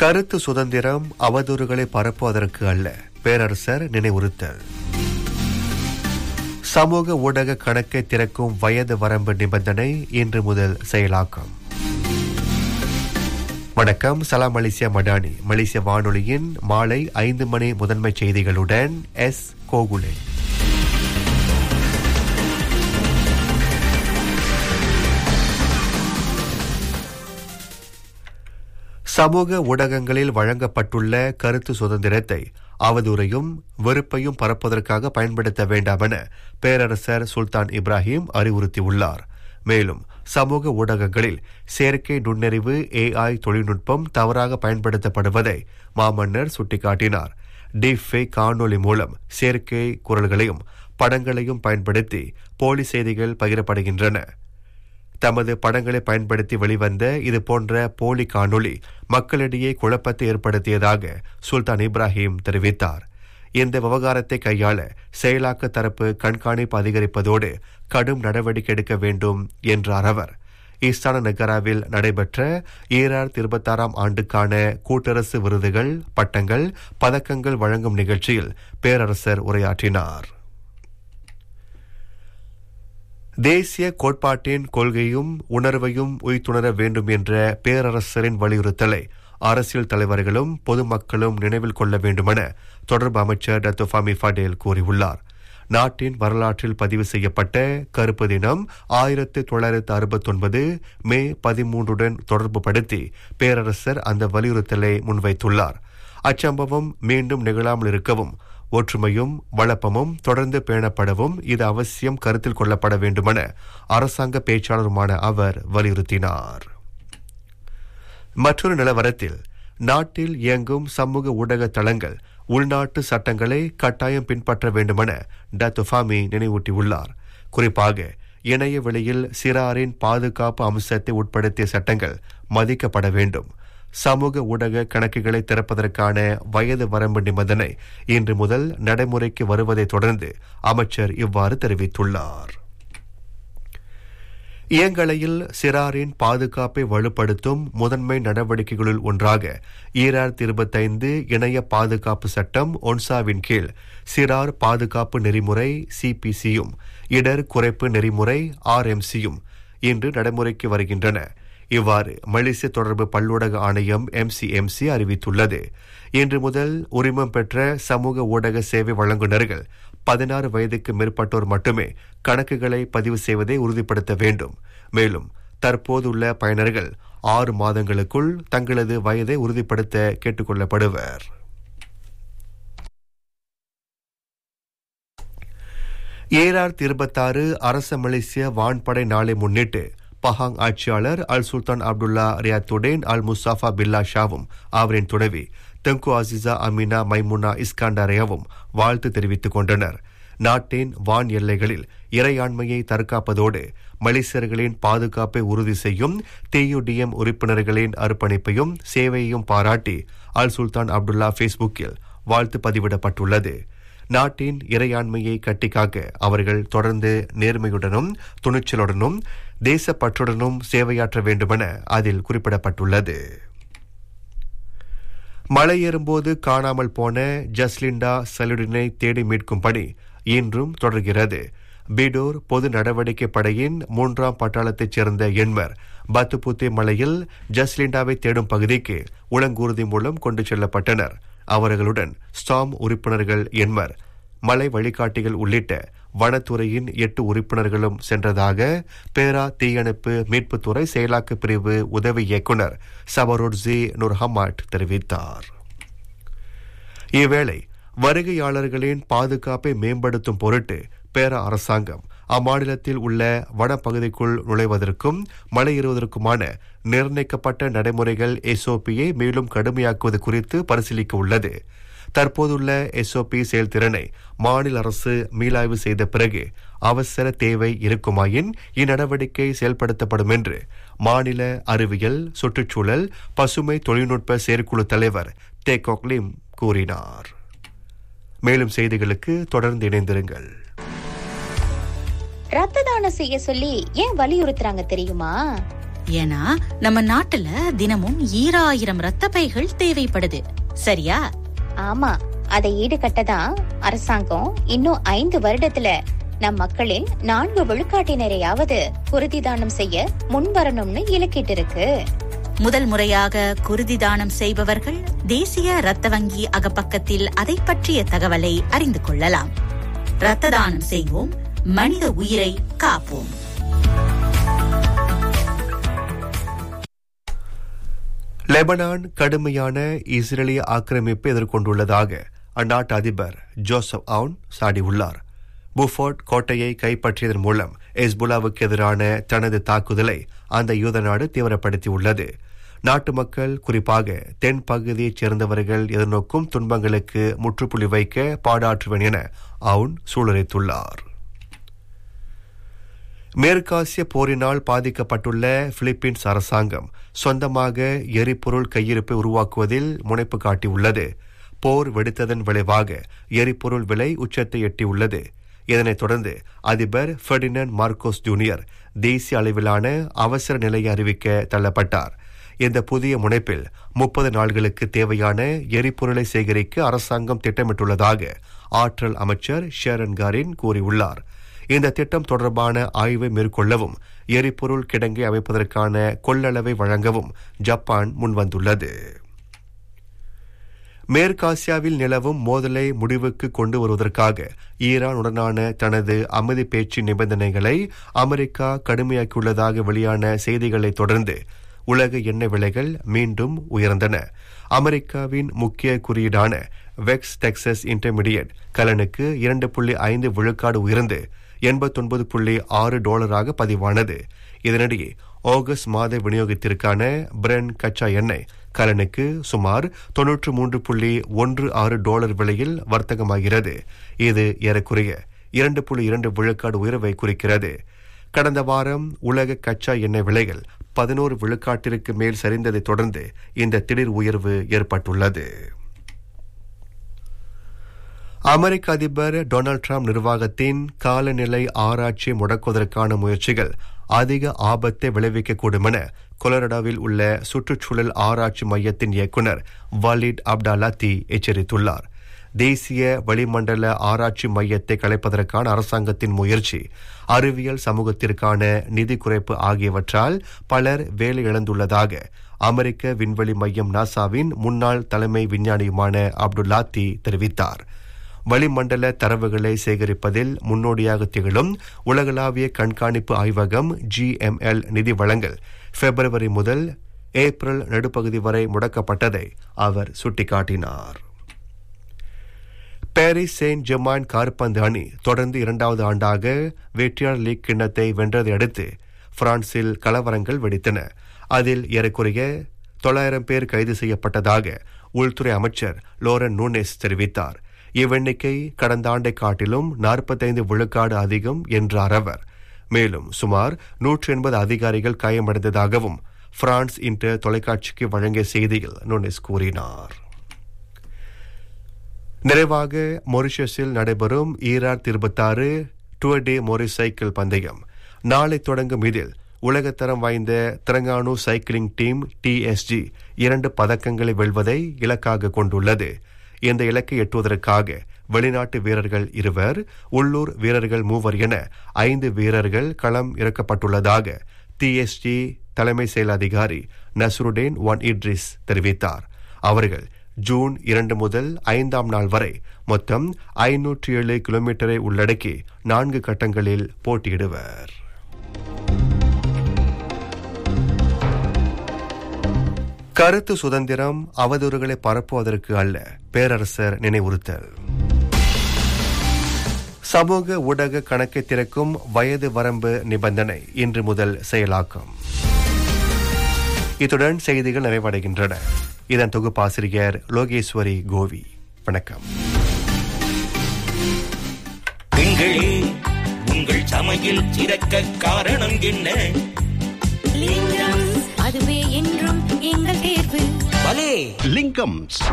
கருத்து சுதந்திரம் அவதூறுகளை பரப்புவதற்கு அல்ல பேரரசர் நினைவுறுத்தல் சமூக ஊடக கணக்கை திறக்கும் வயது வரம்பு நிபந்தனை இன்று முதல் செயலாக்கம் வணக்கம் சலாம் மலேசியா மடானி மலேசிய வானொலியின் மாலை ஐந்து மணி முதன்மை செய்திகளுடன் எஸ் கோகுலே சமூக ஊடகங்களில் வழங்கப்பட்டுள்ள கருத்து சுதந்திரத்தை அவதூறையும் வெறுப்பையும் பரப்புவதற்காக பயன்படுத்த வேண்டாம் என பேரரசர் சுல்தான் இப்ராஹிம் அறிவுறுத்தியுள்ளார் மேலும் சமூக ஊடகங்களில் செயற்கை நுண்ணறிவு ஏஐ தொழில்நுட்பம் தவறாக பயன்படுத்தப்படுவதை மாமன்னர் சுட்டிக்காட்டினார் டீஃபேக் காணொலி மூலம் செயற்கை குரல்களையும் படங்களையும் பயன்படுத்தி போலி செய்திகள் பகிரப்படுகின்றன தமது படங்களை பயன்படுத்தி வெளிவந்த இது போன்ற போலி காணொளி மக்களிடையே குழப்பத்தை ஏற்படுத்தியதாக சுல்தான் இப்ராஹிம் தெரிவித்தார் இந்த விவகாரத்தை கையாள செயலாக்க தரப்பு கண்காணிப்பு அதிகரிப்பதோடு கடும் நடவடிக்கை எடுக்க வேண்டும் என்றார் அவர் ஈஸ்டான நகராவில் நடைபெற்ற ஈராயிரத்தி இருபத்தாறாம் ஆண்டுக்கான கூட்டரசு விருதுகள் பட்டங்கள் பதக்கங்கள் வழங்கும் நிகழ்ச்சியில் பேரரசர் உரையாற்றினார் தேசிய கோட்பாட்டின் கொள்கையும் உணர்வையும் உய்த்துணர வேண்டும் என்ற பேரரசரின் வலியுறுத்தலை அரசியல் தலைவர்களும் பொதுமக்களும் நினைவில் கொள்ள வேண்டுமென தொடர்பு அமைச்சர் டத்து ஃபமி ஃபடேல் கூறியுள்ளார் நாட்டின் வரலாற்றில் பதிவு செய்யப்பட்ட கருப்பு தினம் ஆயிரத்து தொள்ளாயிரத்து அறுபத்தொன்பது மே பதிமூன்றுடன் தொடர்பு படுத்தி பேரரசர் அந்த வலியுறுத்தலை முன்வைத்துள்ளார் அச்சம்பவம் மீண்டும் நிகழாமல் இருக்கவும் ஒற்றுமையும் வளப்பமும் தொடர்ந்து பேணப்படவும் இது அவசியம் கருத்தில் கொள்ளப்பட வேண்டுமென அரசாங்க பேச்சாளருமான அவர் வலியுறுத்தினார் மற்றொரு நிலவரத்தில் நாட்டில் இயங்கும் சமூக ஊடக தளங்கள் உள்நாட்டு சட்டங்களை கட்டாயம் பின்பற்ற வேண்டுமென டத்துஃபாமி நினைவூட்டியுள்ளார் குறிப்பாக இணைய வெளியில் சிறாரின் பாதுகாப்பு அம்சத்தை உட்படுத்திய சட்டங்கள் மதிக்கப்பட வேண்டும் சமூக ஊடக கணக்குகளை திறப்பதற்கான வயது வரம்பு நிபந்தனை இன்று முதல் நடைமுறைக்கு வருவதை தொடர்ந்து அமைச்சர் இவ்வாறு தெரிவித்துள்ளார் இயங்கலையில் சிறாரின் பாதுகாப்பை வலுப்படுத்தும் முதன்மை நடவடிக்கைகளுள் ஒன்றாக ஈராயிரத்தி இருபத்தைந்து இணைய பாதுகாப்பு சட்டம் ஒன்சாவின் கீழ் சிறார் பாதுகாப்பு நெறிமுறை சிபிசியும் இடர் குறைப்பு நெறிமுறை ஆர்எம்சியும் இன்று நடைமுறைக்கு வருகின்றன இவ்வாறு மலேசிய தொடர்பு பல்லூடக ஆணையம் எம்சிஎம்சி அறிவித்துள்ளது இன்று முதல் உரிமம் பெற்ற சமூக ஊடக சேவை வழங்குநர்கள் பதினாறு வயதுக்கு மேற்பட்டோர் மட்டுமே கணக்குகளை பதிவு செய்வதை உறுதிப்படுத்த வேண்டும் மேலும் தற்போதுள்ள பயனர்கள் ஆறு மாதங்களுக்குள் தங்களது வயதை உறுதிப்படுத்த கேட்டுக்கொள்ளப்படுவர் ஏழாயிரத்தி இருபத்தாறு அரச மலேசிய வான்படை நாளை முன்னிட்டு பஹாங் ஆட்சியாளர் அல் சுல்தான் அப்துல்லா ரியாத்துடேன் அல் முஸ்தாஃபா பில்லா ஷாவும் அவரின் துணைவி தெங்கு அசிசா அமினா மைமுனா இஸ்காண்டரையாவும் வாழ்த்து தெரிவித்துக் கொண்டனர் நாட்டின் வான் எல்லைகளில் இறையாண்மையை தற்காப்பதோடு மலேசியர்களின் பாதுகாப்பை உறுதி செய்யும் டிஎம் உறுப்பினர்களின் அர்ப்பணிப்பையும் சேவையையும் பாராட்டி அல் சுல்தான் அப்துல்லா ஃபேஸ்புக்கில் வாழ்த்து பதிவிடப்பட்டுள்ளது நாட்டின் இறையாண்மையை கட்டிக்காக்க அவர்கள் தொடர்ந்து நேர்மையுடனும் துணிச்சலுடனும் தேசப்பற்றுடனும் சேவையாற்ற வேண்டுமென அதில் குறிப்பிடப்பட்டுள்ளது மலையேறும்போது காணாமல் போன ஜஸ்லிண்டா சலுடினை தேடி மீட்கும் பணி இன்றும் தொடர்கிறது பீடோர் பொது நடவடிக்கை படையின் மூன்றாம் பட்டாளத்தைச் சேர்ந்த எண்மர் பத்துப்புத்தே மலையில் ஜஸ்லிண்டாவை தேடும் பகுதிக்கு உளங்கூர்தி மூலம் கொண்டு செல்லப்பட்டனர் அவர்களுடன் ஸ்டாம் உறுப்பினர்கள் எண்மர் மலை வழிகாட்டிகள் உள்ளிட்ட வனத்துறையின் எட்டு உறுப்பினர்களும் சென்றதாக பேரா தீயணைப்பு மீட்புத்துறை செயலாக்க பிரிவு உதவி இயக்குநர் சபரோட்ஸி நுர்ஹமாட் தெரிவித்தார் இவ்வேளை வருகையாளர்களின் பாதுகாப்பை மேம்படுத்தும் பொருட்டு பேரா அரசாங்கம் அம்மாநிலத்தில் உள்ள வனப்பகுதிக்குள் நுழைவதற்கும் மலையேறுவதற்குமான நிர்ணயிக்கப்பட்ட நடைமுறைகள் எஸ்ஓபியை மேலும் கடுமையாக்குவது குறித்து பரிசீலிக்க உள்ளது தற்போதுள்ள எஸ்ஓபி செயல்திறனை மாநில அரசு மீளாய்வு செய்த பிறகு அவசர தேவை இருக்குமாயின் இந்நடவடிக்கை செயல்படுத்தப்படும் என்று மாநில அறிவியல் சுற்றுச்சூழல் பசுமை தொழில்நுட்ப செயற்குழு தலைவர் தே கொக்லிம் கூறினார் மேலும் செய்திகளுக்கு தொடர்ந்து இணைந்திருங்கள் ரத்த தானம் செய்ய சொல்லி ஏன் வலியுறுத்துறாங்க தெரியுமா ஏன்னா நம்ம நாட்டுல தினமும் ஈராயிரம் ரத்த பைகள் தேவைப்படுது சரியா ஆமா அதை ஈடுகட்டதான் அரசாங்கம் இன்னும் ஐந்து வருடத்துல நம் மக்களில் நான்கு விழுக்காட்டினரையாவது குருதி தானம் செய்ய முன்வரணும்னு இலக்கிட்டு இருக்கு முதல் முறையாக குருதி தானம் செய்பவர்கள் தேசிய ரத்த வங்கி அகப்பக்கத்தில் அதை பற்றிய தகவலை அறிந்து கொள்ளலாம் ரத்த தானம் செய்வோம் மனித உயிரை காப்போம் லெபனான் கடுமையான இஸ்ரேலிய ஆக்கிரமிப்பை எதிர்கொண்டுள்ளதாக அந்நாட்டு அதிபர் ஜோசப் அவுன் சாடியுள்ளார் புஃபோர்ட் கோட்டையை கைப்பற்றியதன் மூலம் எஸ்புல்லாவுக்கு எதிரான தனது தாக்குதலை அந்த யூத நாடு தீவிரப்படுத்தியுள்ளது நாட்டு மக்கள் குறிப்பாக தென் பகுதியைச் சேர்ந்தவர்கள் எதிர்நோக்கும் துன்பங்களுக்கு முற்றுப்புள்ளி வைக்க பாடாற்றுவேன் என அவுன் சூளுரைத்துள்ளார் மேற்காசிய போரினால் பாதிக்கப்பட்டுள்ள பிலிப்பீன்ஸ் அரசாங்கம் சொந்தமாக எரிபொருள் கையிருப்பை உருவாக்குவதில் முனைப்பு காட்டியுள்ளது போர் வெடித்ததன் விளைவாக எரிபொருள் விலை உச்சத்தை எட்டியுள்ளது இதனைத் தொடர்ந்து அதிபர் ஃபெர்டினண்ட் மார்க்கோஸ் ஜூனியர் தேசிய அளவிலான அவசர நிலையை அறிவிக்க தள்ளப்பட்டார் இந்த புதிய முனைப்பில் முப்பது நாள்களுக்கு தேவையான எரிபொருளை சேகரிக்க அரசாங்கம் திட்டமிட்டுள்ளதாக ஆற்றல் அமைச்சர் ஷேரன் காரின் கூறியுள்ளார் இந்த திட்டம் தொடர்பான ஆய்வை மேற்கொள்ளவும் எரிபொருள் கிடங்கை அமைப்பதற்கான கொள்ளளவை வழங்கவும் ஜப்பான் முன்வந்துள்ளது மேற்காசியாவில் நிலவும் மோதலை முடிவுக்கு கொண்டு வருவதற்காக ஈரானுடனான தனது அமைதி பேச்சு நிபந்தனைகளை அமெரிக்கா கடுமையாக்கியுள்ளதாக வெளியான செய்திகளை தொடர்ந்து உலக எண்ணெய் விலைகள் மீண்டும் உயர்ந்தன அமெரிக்காவின் முக்கிய குறியீடான வெக்ஸ் டெக்சஸ் இன்டர்மீடியட் கலனுக்கு இரண்டு புள்ளி ஐந்து விழுக்காடு உயர்ந்து எண்பத்தொன்பது புள்ளி ஆறு டாலராக பதிவானது இதனிடையே ஆகஸ்ட் மாத விநியோகத்திற்கான பிரென் கச்சா எண்ணெய் கலனுக்கு சுமார் தொன்னூற்று மூன்று புள்ளி ஒன்று ஆறு டாலர் விலையில் வர்த்தகமாகிறது இது ஏறக்குறைய இரண்டு புள்ளி இரண்டு விழுக்காடு உயர்வை குறிக்கிறது கடந்த வாரம் உலக கச்சா எண்ணெய் விலைகள் பதினோரு விழுக்காட்டிற்கு மேல் சரிந்ததைத் தொடர்ந்து இந்த திடீர் உயர்வு ஏற்பட்டுள்ளது அமெரிக்க அதிபர் டொனால்ட் ட்ரம்ப் நிர்வாகத்தின் காலநிலை ஆராய்ச்சியை முடக்குவதற்கான முயற்சிகள் அதிக ஆபத்தை விளைவிக்கக்கூடும் என கொலரடாவில் உள்ள சுற்றுச்சூழல் ஆராய்ச்சி மையத்தின் இயக்குநர் வாலிட் அப்டாலாத்தி எச்சரித்துள்ளார் தேசிய வளிமண்டல ஆராய்ச்சி மையத்தை கலைப்பதற்கான அரசாங்கத்தின் முயற்சி அறிவியல் சமூகத்திற்கான நிதி குறைப்பு ஆகியவற்றால் பலர் வேலை இழந்துள்ளதாக அமெரிக்க விண்வெளி மையம் நாசாவின் முன்னாள் தலைமை விஞ்ஞானியுமான அப்துல்லாத்தி தெரிவித்தார் வளிமண்டல தரவுகளை சேகரிப்பதில் முன்னோடியாக திகழும் உலகளாவிய கண்காணிப்பு ஆய்வகம் ஜிஎம்எல் நிதி வழங்கல் பிப்ரவரி முதல் ஏப்ரல் நடுப்பகுதி வரை முடக்கப்பட்டதை அவர் சுட்டிக்காட்டினார் பாரிஸ் செயின்ட் ஜெர்மான் கார்பந்து அணி தொடர்ந்து இரண்டாவது ஆண்டாக வெற்றியாளர் லீக் கிண்ணத்தை வென்றதை அடுத்து பிரான்சில் கலவரங்கள் வெடித்தன அதில் ஏறக்குறைய தொள்ளாயிரம் பேர் கைது செய்யப்பட்டதாக உள்துறை அமைச்சர் லோரன் நூனேஸ் தெரிவித்தார் இவ்வெண்ணிக்கை கடந்த ஆண்டை காட்டிலும் நாற்பத்தைந்து விழுக்காடு அதிகம் என்றார் அவர் மேலும் சுமார் நூற்றி எண்பது அதிகாரிகள் காயமடைந்ததாகவும் பிரான்ஸ் இன்று தொலைக்காட்சிக்கு வழங்கிய செய்தியில் நுனிஸ் கூறினார் நிறைவாக மொரிஷியஸில் நடைபெறும் ஈரார் இருபத்தாறு டூர் டே மொரி சைக்கிள் பந்தயம் நாளை தொடங்கும் இதில் உலகத்தரம் வாய்ந்த திரங்கானு சைக்கிளிங் டீம் டிஎஸ்ஜி இரண்டு பதக்கங்களை வெல்வதை இலக்காக கொண்டுள்ளது இந்த இலக்கை எட்டுவதற்காக வெளிநாட்டு வீரர்கள் இருவர் உள்ளூர் வீரர்கள் மூவர் என ஐந்து வீரர்கள் களம் இறக்கப்பட்டுள்ளதாக டிஎஸ்ஜி தலைமை செயல் அதிகாரி நஸ்ருடேன் ஒன் இட்ரிஸ் தெரிவித்தார் அவர்கள் ஜூன் இரண்டு முதல் ஐந்தாம் நாள் வரை மொத்தம் ஐநூற்றி ஏழு கிலோமீட்டரை உள்ளடக்கி நான்கு கட்டங்களில் போட்டியிடுவர் கருத்து சுதந்திரம் அவதூறுகளை பரப்புவதற்கு அல்ல பேரரசர் நினைவுறுத்தல் சமூக ஊடக கணக்கை திறக்கும் வயது வரம்பு நிபந்தனை இன்று முதல் செயலாக்கம் இத்துடன் செய்திகள் நிறைவடைகின்றன இதன் தொகுப்பாசிரியர் லோகேஸ்வரி கோவி வணக்கம் பெண்களே உங்கள் சமையல் சிறக்க காரணம் என்ன அதுவே என்றும் எங்கள் தேர்வு பலே லிங்கம்ஸ்